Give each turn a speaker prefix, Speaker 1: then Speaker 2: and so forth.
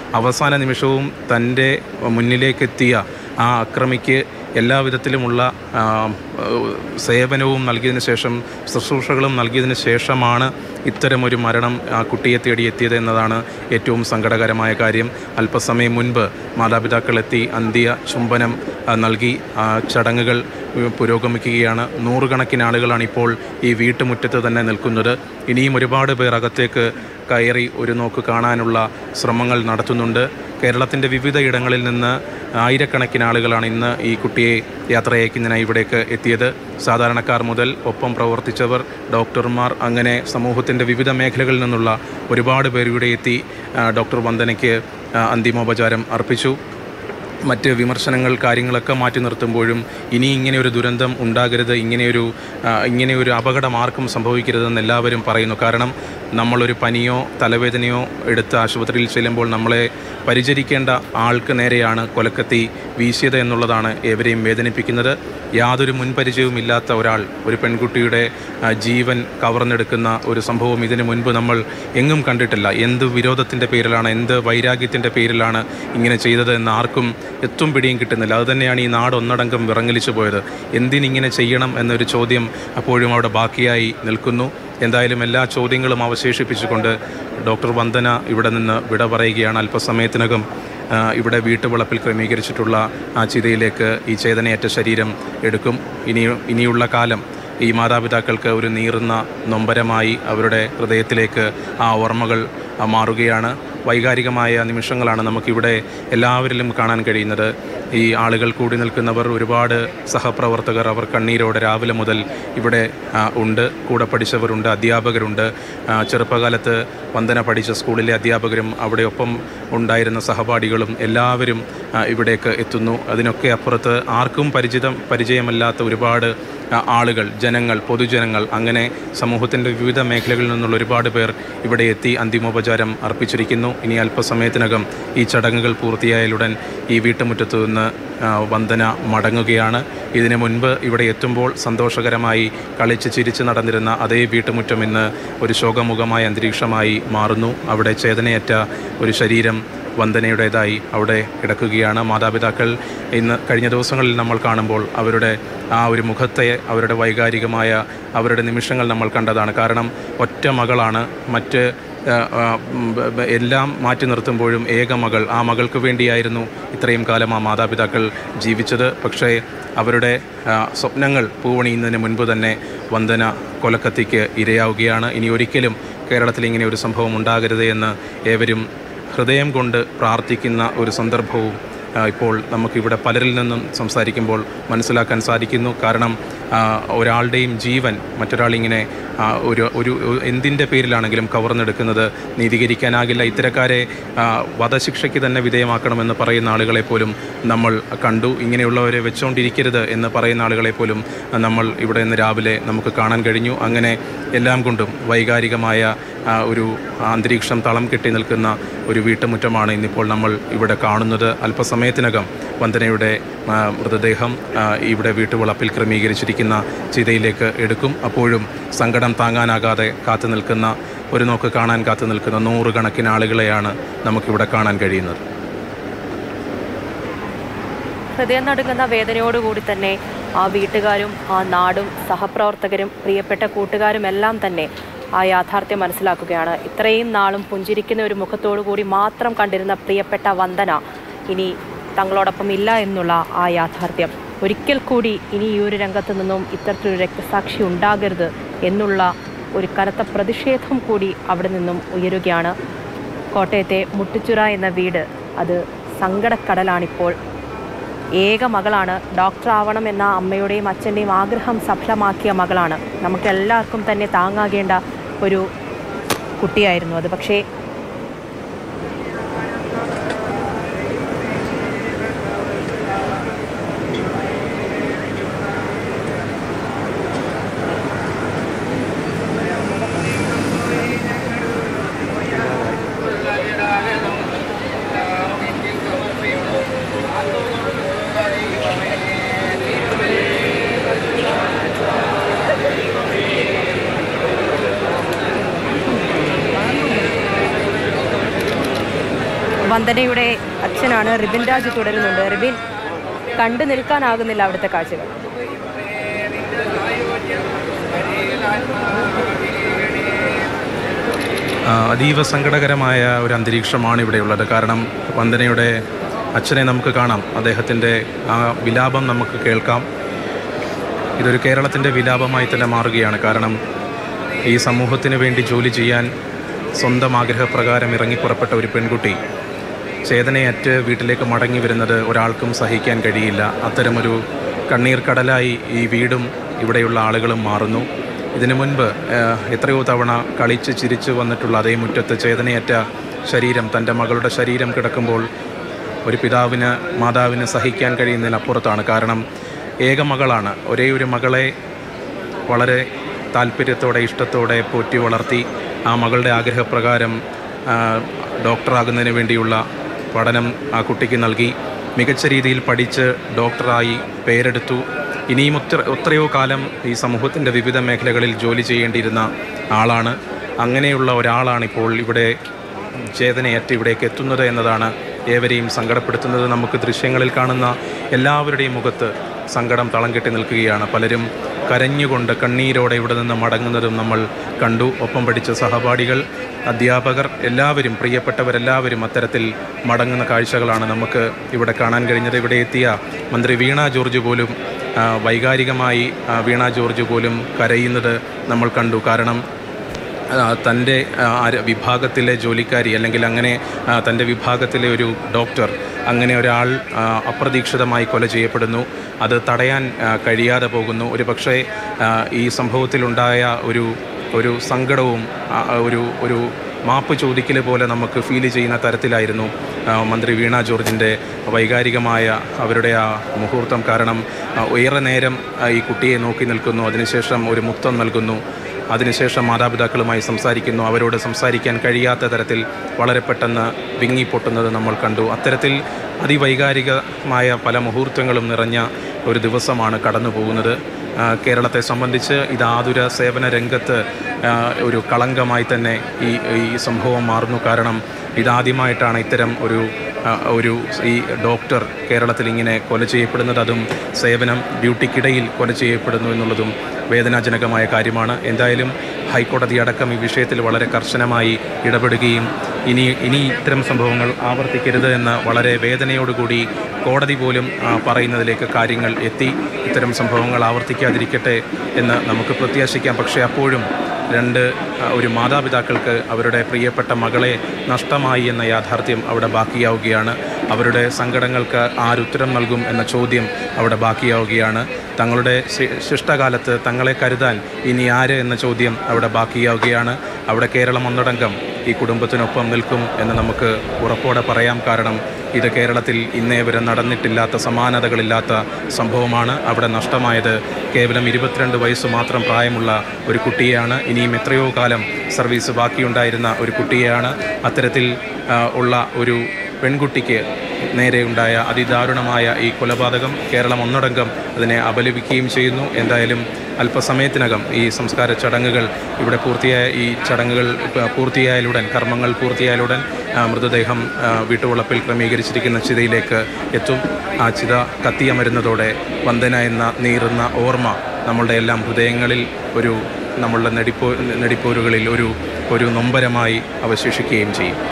Speaker 1: അവസാന നിമിഷവും തൻ്റെ മുന്നിലേക്കെത്തിയ ആ അക്രമിക്ക് എല്ലാവിധത്തിലുമുള്ള ആ, സേവനവും നൽകിയതിന് ശേഷം ശുശ്രൂഷകളും നൽകിയതിന് ശേഷമാണ് ഇത്തരമൊരു മരണം ആ കുട്ടിയെ തേടി എത്തിയത് എന്നതാണ് ഏറ്റവും സങ്കടകരമായ കാര്യം അല്പസമയം മുൻപ് മാതാപിതാക്കൾ എത്തി അന്ത്യ ചുംബനം ആ, നൽകി ആ, ചടങ്ങുകൾ ഉം, പുരോഗമിക്കുകയാണ് നൂറുകണക്കിന് ആളുകളാണ് ഇപ്പോൾ ഈ വീട്ടുമുറ്റത്ത് തന്നെ നിൽക്കുന്നത് ഇനിയും ഒരുപാട് പേർ അകത്തേക്ക് കയറി ഒരു നോക്ക് കാണാനുള്ള ശ്രമങ്ങൾ നടത്തുന്നുണ്ട് കേരളത്തിൻ്റെ വിവിധ ഇടങ്ങളിൽ നിന്ന് ആയിരക്കണക്കിന് ആളുകളാണ് ഇന്ന് ഈ കുട്ടിയെ യാത്രയക്കുന്നതിനായി ഇവിടേക്ക് എത്തിയത് സാധാരണക്കാർ മുതൽ ഒപ്പം പ്രവർത്തിച്ചവർ ഡോക്ടർമാർ അങ്ങനെ സമൂഹത്തിൻ്റെ വിവിധ മേഖലകളിൽ നിന്നുള്ള ഒരുപാട് പേർ ഇവിടെ എത്തി ആ, ഡോക്ടർ വന്ദനയ്ക്ക് ആ, അന്തിമോപചാരം അർപ്പിച്ചു മറ്റ് വിമർശനങ്ങൾ കാര്യങ്ങളൊക്കെ മാറ്റി നിർത്തുമ്പോഴും ഇനി ഇങ്ങനെ ഒരു ദുരന്തം ഉണ്ടാകരുത് ഇങ്ങനെയൊരു ആ, ഇങ്ങനെയൊരു അപകടം ആർക്കും സംഭവിക്കരുതെന്ന് എല്ലാവരും പറയുന്നു കാരണം നമ്മളൊരു പനിയോ തലവേദനയോ എടുത്ത് ആശുപത്രിയിൽ ചെല്ലുമ്പോൾ നമ്മളെ പരിചരിക്കേണ്ട ആൾക്ക് നേരെയാണ് കൊലക്കത്തി വീശിയത് എന്നുള്ളതാണ് ഏവരെയും വേദനിപ്പിക്കുന്നത് യാതൊരു മുൻപരിചയവും ഇല്ലാത്ത ഒരാൾ ഒരു പെൺകുട്ടിയുടെ ആ, ജീവൻ കവർന്നെടുക്കുന്ന ഒരു സംഭവം ഇതിനു മുൻപ് നമ്മൾ എങ്ങും കണ്ടിട്ടില്ല എന്ത് വിരോധത്തിൻ്റെ പേരിലാണ് എന്ത് വൈരാഗ്യത്തിൻ്റെ പേരിലാണ് ഇങ്ങനെ ചെയ്തത് എന്ന് ആർക്കും എത്തും പിടിയും കിട്ടുന്നില്ല അതുതന്നെയാണ് ഈ നാട് ഒന്നടങ്കം വിറങ്ങലിച്ചു പോയത് എന്തിനിങ്ങനെ ചെയ്യണം എന്നൊരു ചോദ്യം അപ്പോഴും അവിടെ ബാക്കിയായി നിൽക്കുന്നു എന്തായാലും എല്ലാ ചോദ്യങ്ങളും അവശേഷിപ്പിച്ചുകൊണ്ട് ഡോക്ടർ വന്ദന ഇവിടെ നിന്ന് വിട പറയുകയാണ് അല്പസമയത്തിനകം ആ, ഇവിടെ വീട്ടുവളപ്പിൽ ക്രമീകരിച്ചിട്ടുള്ള ആ ചിതയിലേക്ക് ഈ ചേതനയേറ്റ ശരീരം എടുക്കും ഇനി ഇനിയുള്ള കാലം ഈ മാതാപിതാക്കൾക്ക് ഒരു നീറുന്ന നൊമ്പരമായി അവരുടെ ഹൃദയത്തിലേക്ക് ആ ഓർമ്മകൾ ആ, മാറുകയാണ് വൈകാരികമായ നിമിഷങ്ങളാണ് നമുക്കിവിടെ എല്ലാവരിലും കാണാൻ കഴിയുന്നത് ഈ ആളുകൾ കൂടി നിൽക്കുന്നവർ ഒരുപാട് സഹപ്രവർത്തകർ അവർ കണ്ണീരോടെ രാവിലെ മുതൽ ഇവിടെ ആ, ഉണ്ട് കൂടെ പഠിച്ചവരുണ്ട് അധ്യാപകരുണ്ട് ആ, ചെറുപ്പകാലത്ത് വന്ദന പഠിച്ച സ്കൂളിലെ അധ്യാപകരും അവിടെ ഒപ്പം ഉണ്ടായിരുന്ന സഹപാഠികളും എല്ലാവരും ആ, ഇവിടേക്ക് എത്തുന്നു അതിനൊക്കെ അപ്പുറത്ത് ആർക്കും പരിചിതം പരിചയമല്ലാത്ത ഒരുപാട് ആ, ആളുകൾ ജനങ്ങൾ പൊതുജനങ്ങൾ അങ്ങനെ സമൂഹത്തിൻ്റെ വിവിധ മേഖലകളിൽ നിന്നുള്ള ഒരുപാട് പേർ ഇവിടെ എത്തി അന്തിമോപചാരം അർപ്പിച്ചിരിക്കുന്നു ഇനി അല്പസമയത്തിനകം ഈ ചടങ്ങുകൾ പൂർത്തിയായാലുടൻ ഈ വീട്ടുമുറ്റത്തു നിന്ന് ആ, വന്ദന മടങ്ങുകയാണ് ഇതിനു മുൻപ് ഇവിടെ എത്തുമ്പോൾ സന്തോഷകരമായി കളിച്ച് ചിരിച്ച് നടന്നിരുന്ന അതേ വീട്ടുമുറ്റം ഇന്ന് ഒരു ശോകമുഖമായ അന്തരീക്ഷമായി മാറുന്നു അവിടെ ചേതനയേറ്റ ഒരു ശരീരം വന്ദനയുടേതായി അവിടെ കിടക്കുകയാണ് മാതാപിതാക്കൾ ഇന്ന് കഴിഞ്ഞ ദിവസങ്ങളിൽ നമ്മൾ കാണുമ്പോൾ അവരുടെ ആ ഒരു മുഖത്തെ അവരുടെ വൈകാരികമായ അവരുടെ നിമിഷങ്ങൾ നമ്മൾ കണ്ടതാണ് കാരണം ഒറ്റ മകളാണ് മറ്റ് ആ, ആ, ഉം, ബ- ബ- എല്ലാം മാറ്റി നിർത്തുമ്പോഴും ഏക മകൾ ആ മകൾക്ക് വേണ്ടിയായിരുന്നു ഇത്രയും കാലം ആ മാതാപിതാക്കൾ ജീവിച്ചത് പക്ഷേ അവരുടെ ആ, സ്വപ്നങ്ങൾ പൂവണിയുന്നതിന് മുൻപ് തന്നെ വന്ദന കൊലക്കത്തിക്ക് ഇരയാവുകയാണ് ഇനി ഒരിക്കലും കേരളത്തിൽ ഇങ്ങനെ ഒരു സംഭവം ഉണ്ടാകരുത് എന്ന് ഏവരും ഹൃദയം കൊണ്ട് പ്രാർത്ഥിക്കുന്ന ഒരു സന്ദർഭവും ആ, ഇപ്പോൾ നമുക്കിവിടെ പലരിൽ നിന്നും സംസാരിക്കുമ്പോൾ മനസ്സിലാക്കാൻ സാധിക്കുന്നു കാരണം ആ, ഒരാളുടെയും ജീവൻ മറ്റൊരാളിങ്ങനെ ആ, ഒരു ഒരു എന്തിൻ്റെ പേരിലാണെങ്കിലും കവർന്നെടുക്കുന്നത് നീതീകരിക്കാനാകില്ല ഇത്തരക്കാരെ ആ, വധശിക്ഷയ്ക്ക് തന്നെ വിധേയമാക്കണമെന്ന് പറയുന്ന ആളുകളെ പോലും നമ്മൾ കണ്ടു ഇങ്ങനെയുള്ളവരെ വെച്ചുകൊണ്ടിരിക്കരുത് എന്ന് പറയുന്ന ആളുകളെ പോലും നമ്മൾ ഇവിടെ നിന്ന് രാവിലെ നമുക്ക് കാണാൻ കഴിഞ്ഞു അങ്ങനെ എല്ലാം കൊണ്ടും വൈകാരികമായ ആ, ഒരു അന്തരീക്ഷം തളം കെട്ടി നിൽക്കുന്ന ഒരു വീട്ടുമുറ്റമാണ് ഇന്നിപ്പോൾ നമ്മൾ ഇവിടെ കാണുന്നത് അല്പസമയത്തിനകം വന്ദനയുടെ ആ, മൃതദേഹം ആ, ഇവിടെ വീട്ടുവളപ്പിൽ ക്രമീകരിച്ചിരിക്കുന്ന ചിതയിലേക്ക് എടുക്കും അപ്പോഴും സങ്കടം താങ്ങാനാകാതെ കാത്തു നിൽക്കുന്ന ഒരു നോക്ക് കാണാൻ കാത്തു നിൽക്കുന്ന നൂറുകണക്കിന് ആളുകളെയാണ് നമുക്കിവിടെ കാണാൻ കഴിയുന്നത്
Speaker 2: ഹൃദയം നടുങ്ങുന്ന വേദനയോടുകൂടി തന്നെ ആ വീട്ടുകാരും ആ നാടും സഹപ്രവർത്തകരും പ്രിയപ്പെട്ട കൂട്ടുകാരും എല്ലാം തന്നെ ആ യാഥാർത്ഥ്യം മനസ്സിലാക്കുകയാണ് ഇത്രയും നാളും പുഞ്ചിരിക്കുന്ന ഒരു മുഖത്തോടു കൂടി മാത്രം കണ്ടിരുന്ന പ്രിയപ്പെട്ട വന്ദന ഇനി തങ്ങളോടൊപ്പം ഇല്ല എന്നുള്ള ആ യാഥാർത്ഥ്യം ഒരിക്കൽ കൂടി ഇനി ഈ ഒരു രംഗത്ത് നിന്നും ഇത്തരത്തിലൊരു രക്തസാക്ഷി ഉണ്ടാകരുത് എന്നുള്ള ഒരു കനത്ത പ്രതിഷേധം കൂടി അവിടെ നിന്നും ഉയരുകയാണ് കോട്ടയത്തെ മുട്ടുചുറ എന്ന വീട് അത് സങ്കടക്കടലാണിപ്പോൾ ഏക മകളാണ് ഡോക്ടർ ആവണം എന്ന അമ്മയുടെയും അച്ഛൻ്റെയും ആഗ്രഹം സഫലമാക്കിയ മകളാണ് നമുക്കെല്ലാവർക്കും തന്നെ താങ്ങാകേണ്ട ഒരു കുട്ടിയായിരുന്നു അത് പക്ഷേ വന്ദനയുടെ അച്ഛനാണ് റിബിൻ രാജ് തുടരുന്നുണ്ട് റിബിൻ കണ്ടു നിൽക്കാനാകുന്നില്ല അവിടുത്തെ കാഴ്ചകൾ
Speaker 1: ആ, അതീവ സങ്കടകരമായ ഒരു അന്തരീക്ഷമാണ് ഇവിടെയുള്ളത് കാരണം വന്ദനയുടെ അച്ഛനെ നമുക്ക് കാണാം അദ്ദേഹത്തിൻ്റെ ആ വിലാപം നമുക്ക് കേൾക്കാം ഇതൊരു കേരളത്തിൻ്റെ വിലാപമായി തന്നെ മാറുകയാണ് കാരണം ഈ സമൂഹത്തിന് വേണ്ടി ജോലി ചെയ്യാൻ സ്വന്തം ആഗ്രഹപ്രകാരം ഇറങ്ങിപ്പുറപ്പെട്ട ഒരു പെൺകുട്ടി ചേതനയറ്റ് വീട്ടിലേക്ക് മടങ്ങി വരുന്നത് ഒരാൾക്കും സഹിക്കാൻ കഴിയില്ല അത്തരമൊരു കണ്ണീർ കടലായി ഈ വീടും ഇവിടെയുള്ള ആളുകളും മാറുന്നു ഇതിനു മുൻപ് ഏഹ്, എത്രയോ തവണ കളിച്ച് ചിരിച്ചു വന്നിട്ടുള്ള അതേ മുറ്റത്ത് ചേതനയറ്റ ശരീരം തൻ്റെ മകളുടെ ശരീരം കിടക്കുമ്പോൾ ഒരു പിതാവിന് മാതാവിന് സഹിക്കാൻ കഴിയുന്നതിനപ്പുറത്താണ് കാരണം ഏക മകളാണ് ഒരേ ഒരു മകളെ വളരെ താല്പര്യത്തോടെ ഇഷ്ടത്തോടെ പോറ്റി വളർത്തി ആ മകളുടെ ആഗ്രഹപ്രകാരം ആ, ഡോക്ടറാകുന്നതിന് വേണ്ടിയുള്ള പഠനം ആ കുട്ടിക്ക് നൽകി മികച്ച രീതിയിൽ പഠിച്ച് ഡോക്ടറായി പേരെടുത്തു ഇനിയും ഒത്ര എത്രയോ കാലം ഈ സമൂഹത്തിൻ്റെ വിവിധ മേഖലകളിൽ ജോലി ചെയ്യേണ്ടിയിരുന്ന ആളാണ് അങ്ങനെയുള്ള ഒരാളാണ് ഇപ്പോൾ ഇവിടെ ചേതനയേറ്റ് ഇവിടേക്ക് എത്തുന്നത് എന്നതാണ് ഏവരെയും സങ്കടപ്പെടുത്തുന്നത് നമുക്ക് ദൃശ്യങ്ങളിൽ കാണുന്ന എല്ലാവരുടെയും മുഖത്ത് സങ്കടം തളം കെട്ടി നിൽക്കുകയാണ് പലരും കരഞ്ഞുകൊണ്ട് കണ്ണീരോടെ ഇവിടെ നിന്ന് മടങ്ങുന്നതും നമ്മൾ കണ്ടു ഒപ്പം പഠിച്ച സഹപാഠികൾ അധ്യാപകർ എല്ലാവരും പ്രിയപ്പെട്ടവരെല്ലാവരും അത്തരത്തിൽ മടങ്ങുന്ന കാഴ്ചകളാണ് നമുക്ക് ഇവിടെ കാണാൻ കഴിഞ്ഞത് ഇവിടെ എത്തിയ മന്ത്രി വീണ ജോർജ് പോലും ആ, വൈകാരികമായി ആ, വീണ ജോർജ് പോലും കരയുന്നത് നമ്മൾ കണ്ടു കാരണം ആ, തൻ്റെ ആ, ആര് വിഭാഗത്തിലെ ജോലിക്കാരി അല്ലെങ്കിൽ അങ്ങനെ ആ, തൻ്റെ വിഭാഗത്തിലെ ഒരു ഡോക്ടർ അങ്ങനെ ഒരാൾ ആ, അപ്രതീക്ഷിതമായി കൊല ചെയ്യപ്പെടുന്നു അത് തടയാൻ ആ, കഴിയാതെ പോകുന്നു ഒരു പക്ഷേ ആ, ഈ സംഭവത്തിലുണ്ടായ ഒരു ഒരു സങ്കടവും ആ, ഒരു ഒരു മാപ്പ് ചോദിക്കൽ പോലെ നമുക്ക് ഫീൽ ചെയ്യുന്ന തരത്തിലായിരുന്നു ആ, മന്ത്രി വീണ ജോർജിൻ്റെ വൈകാരികമായ അവരുടെ ആ മുഹൂർത്തം കാരണം ആ, ഏറെ നേരം ആ, ഈ കുട്ടിയെ നോക്കി നിൽക്കുന്നു അതിനുശേഷം ഒരു മുത്തം നൽകുന്നു അതിനുശേഷം മാതാപിതാക്കളുമായി സംസാരിക്കുന്നു അവരോട് സംസാരിക്കാൻ കഴിയാത്ത തരത്തിൽ വളരെ പെട്ടെന്ന് വിങ്ങിപ്പൊട്ടുന്നത് നമ്മൾ കണ്ടു അത്തരത്തിൽ അതിവൈകാരികമായ പല മുഹൂർത്തങ്ങളും നിറഞ്ഞ ഒരു ദിവസമാണ് കടന്നു പോകുന്നത് ആ, കേരളത്തെ സംബന്ധിച്ച് ഇത് ആതുര സേവന രംഗത്ത് ആ, ഒരു കളങ്കമായി തന്നെ ഈ ഈ സംഭവം മാറുന്നു കാരണം ഇതാദ്യമായിട്ടാണ് ഇത്തരം ഒരു ആ, ഒരു ഈ ഡോക്ടർ കേരളത്തിൽ ഇങ്ങനെ കൊല ചെയ്യപ്പെടുന്നത് അതും സേവനം ഡ്യൂട്ടിക്കിടയിൽ കൊല ചെയ്യപ്പെടുന്നു എന്നുള്ളതും വേദനാജനകമായ കാര്യമാണ് എന്തായാലും ഹൈക്കോടതി അടക്കം ഈ വിഷയത്തിൽ വളരെ കർശനമായി ഇടപെടുകയും ഇനി ഇനി ഇത്തരം സംഭവങ്ങൾ ആവർത്തിക്കരുത് എന്ന് വളരെ വേദനയോടുകൂടി കോടതി പോലും ആ, പറയുന്നതിലേക്ക് കാര്യങ്ങൾ എത്തി ഇത്തരം സംഭവങ്ങൾ ആവർത്തിക്കാതിരിക്കട്ടെ എന്ന് നമുക്ക് പ്രത്യാശിക്കാം പക്ഷേ അപ്പോഴും രണ്ട് ആ, ഒരു മാതാപിതാക്കൾക്ക് അവരുടെ പ്രിയപ്പെട്ട മകളെ നഷ്ടമായി എന്ന യാഥാർത്ഥ്യം അവിടെ ബാക്കിയാവുകയാണ് അവരുടെ സങ്കടങ്ങൾക്ക് ആരുത്തരം നൽകും എന്ന ചോദ്യം അവിടെ ബാക്കിയാവുകയാണ് തങ്ങളുടെ ശി- ശിഷ്ടകാലത്ത് തങ്ങളെ കരുതാൻ ഇനി ആര് എന്ന ചോദ്യം അവിടെ ബാക്കിയാവുകയാണ് അവിടെ കേരളം ഒന്നടങ്കം ഈ കുടുംബത്തിനൊപ്പം നിൽക്കും എന്ന് നമുക്ക് ഉറപ്പോടെ പറയാം കാരണം ഇത് കേരളത്തിൽ ഇന്നേ വരെ നടന്നിട്ടില്ലാത്ത സമാനതകളില്ലാത്ത സംഭവമാണ് അവിടെ നഷ്ടമായത് കേവലം ഇരുപത്തിരണ്ട് വയസ്സ് മാത്രം പ്രായമുള്ള ഒരു കുട്ടിയെയാണ് ഇനിയും എത്രയോ കാലം സർവീസ് ബാക്കിയുണ്ടായിരുന്ന ഒരു കുട്ടിയെയാണ് അത്തരത്തിൽ ആ, ഉള്ള ഒരു പെൺകുട്ടിക്ക് നേരെയുണ്ടായ അതിദാരുണമായ ഈ കൊലപാതകം കേരളം ഒന്നടങ്കം അതിനെ അപലപിക്കുകയും ചെയ്യുന്നു എന്തായാലും അല്പസമയത്തിനകം ഈ സംസ്കാര ചടങ്ങുകൾ ഇവിടെ പൂർത്തിയായ ഈ ചടങ്ങുകൾ ഇപ്പ പൂർത്തിയായാലുടൻ കർമ്മങ്ങൾ പൂർത്തിയായാലുടൻ ആ, മൃതദേഹം ആ, വീട്ടുവളപ്പിൽ ക്രമീകരിച്ചിരിക്കുന്ന ചിതയിലേക്ക് എത്തും ആ ചിത കത്തിയമരുന്നതോടെ വന്ദന എന്ന നീറുന്ന ഓർമ്മ നമ്മളുടെ എല്ലാം ഹൃദയങ്ങളിൽ ഒരു നമ്മളുടെ നെടിപ്പോ നെടിപ്പോരുകളിൽ ഒരു ഒരു നൊമ്പരമായി അവശേഷിക്കുകയും ചെയ്യും